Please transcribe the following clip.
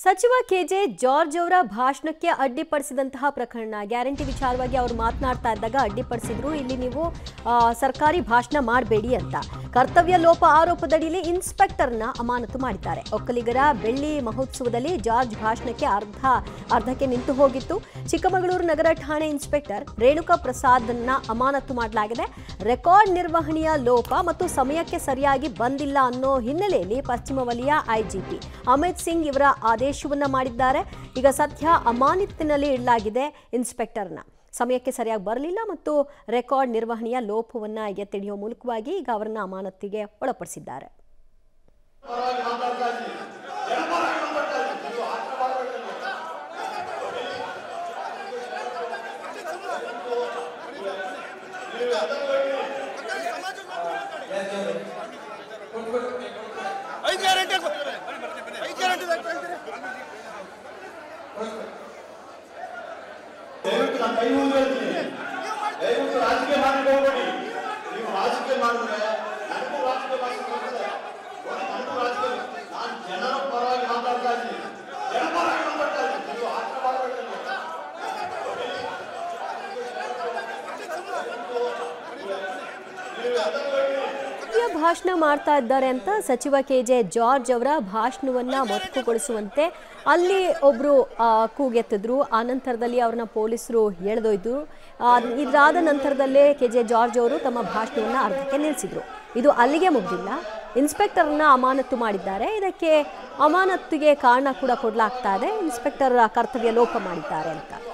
ಸಚಿವ K J George ಅವರ ಭಾಷಣಕ್ಕೆ ಅಡ್ಡಿಪಡಿಸಿದಂತಹ ಪ್ರಕರಣ ಗ್ಯಾರಂಟಿ ವಿಚಾರವಾಗಿ ಅವರು ಮಾತನಾಡ್ತಾ ಇದ್ದಾಗ ಅಡ್ಡಿಪಡಿಸಿದ್ರು ಇಲ್ಲಿ ನೀವು ಆ, ಸರ್ಕಾರಿ ಭಾಷಣ ಮಾಡಬೇಡಿ ಅಂತ ಕರ್ತವ್ಯ ಲೋಪ ಆರೋಪದಡಿಯಲ್ಲಿ ಇನ್ಸ್ಪೆಕ್ಟರ್ನ ಅಮಾನತು ಮಾಡಿದ್ದಾರೆ ಒಕ್ಕಲಿಗರ ಬೆಳ್ಳಿ ಮಹೋತ್ಸವದಲ್ಲಿ ಜಾರ್ಜ್ ಭಾಷಣಕ್ಕೆ ಅರ್ಧ ಅರ್ಧಕ್ಕೆ ನಿಂತು ಹೋಗಿತ್ತು ಚಿಕ್ಕಮಗಳೂರು ನಗರ ಠಾಣೆ ಇನ್ಸ್ಪೆಕ್ಟರ್ ರೇಣುಕಾ ಪ್ರಸಾದ್ನ ಅಮಾನತು ಮಾಡಲಾಗಿದೆ ರೆಕಾರ್ಡ್ ನಿರ್ವಹಣೆಯ ಲೋಪ ಮತ್ತು ಸಮಯಕ್ಕೆ ಸರಿಯಾಗಿ ಬಂದಿಲ್ಲ ಅನ್ನೋ ಹಿನ್ನೆಲೆಯಲ್ಲಿ ಪಶ್ಚಿಮ ವಲಯ ಐಜಿಪಿ ಅಮಿತ್ ಸಿಂಗ್ ಇವರ ಆದೇಶವನ್ನ ಮಾಡಿದ್ದಾರೆ ಈಗ ಸದ್ಯ ಅಮಾನತಿನಲ್ಲಿ ಇಡಲಾಗಿದೆ ಇನ್ಸ್ಪೆಕ್ಟರ್ನ ಸಮಯಕ್ಕೆ ಸರಿಯಾಗಿ ಬರಲಿಲ್ಲ ಮತ್ತು ರೆಕಾರ್ಡ್ ನಿರ್ವಹಣೆಯ ಲೋಪವನ್ನ ಎತ್ತಿಡಿಯುವ ಮೂಲಕವಾಗಿ ಈಗ ಅವರನ್ನ ಅಮಾನತಿಗೆ ಒಳಪಡಿಸಿದ್ದಾರೆ ಐದು ಗ್ಯಾರಂಟಿ ಐದು ಗ್ಯಾರಂಟಿ ದಯವಿಟ್ಟು ನಾನು ಕೈ ಮುಗಿದು ಹೇಳ್ತೀನಿ ದಯವಿಟ್ಟು ರಾಜಕೀಯ ಮಾಡಲಿಕ್ಕೆ ಹೋಗ್ಬೇಡಿ ನೀವು ರಾಜಕೀಯ ಮಾಡಿದ್ರೆ ನನಗೂ ರಾಜಕೀಯ ಮಾಡಲಿಕ್ಕೆ ಬರ್ತದೆ ನೋಡಿ, ನನಗೂ ರಾಜಕೀಯ ನಾನು ಜನರ ಪರವಾಗಿ ಮಾತಾಡ್ತಾ ಇದ್ದೀನಿ ಜನ ಪರವಾಗಿ ಮಾತಾಡ್ತಾ ಇದ್ದೀನಿ ನೀವು ಆ ಥರ ಮಾಡಬೇಡಿ ನೀವು ಅದನ್ನು ನೋಡಿ ರಾಜಕೀಯ ಭಾಷಣ ಮಾಡ್ತಾ ಇದ್ದಾರೆ ಅಂತ ಸಚಿವ ಕೆ ಜೆ ಜಾರ್ಜ್ ಅವರ ಭಾಷಣವನ್ನ ಮೊಟಕುಗೊಳಿಸುವಂತೆ ಅಲ್ಲಿ ಒಬ್ರು ಆ, ಕೂಗೆತ್ತಿದ್ರು ಆ ನಂತರದಲ್ಲಿ ಅವ್ರನ್ನ ಪೊಲೀಸರು ಎಳೆದೊಯ್ದು ಆ, ಇದಾದ ನಂತರದಲ್ಲೇ ಕೆ ಜೆ ಜಾರ್ಜ್ ಅವರು ತಮ್ಮ ಭಾಷಣವನ್ನ ಅರ್ಧಕ್ಕೆ ನಿಲ್ಲಿಸಿದ್ರು ಇದು ಅಲ್ಲಿಗೆ ಮುಗ್ದಿಲ್ಲ ಇನ್ಸ್ಪೆಕ್ಟರ್ನ ಅಮಾನತು ಮಾಡಿದ್ದಾರೆ ಇದಕ್ಕೆ ಅಮಾನತಿಗೆ ಕಾರಣ ಕೂಡ ಕೊಡಲಾಗ್ತಾ ಇದೆ ಇನ್ಸ್ಪೆಕ್ಟರ್ ಕರ್ತವ್ಯ ಲೋಪ ಮಾಡಿದ್ದಾರೆ ಅಂತ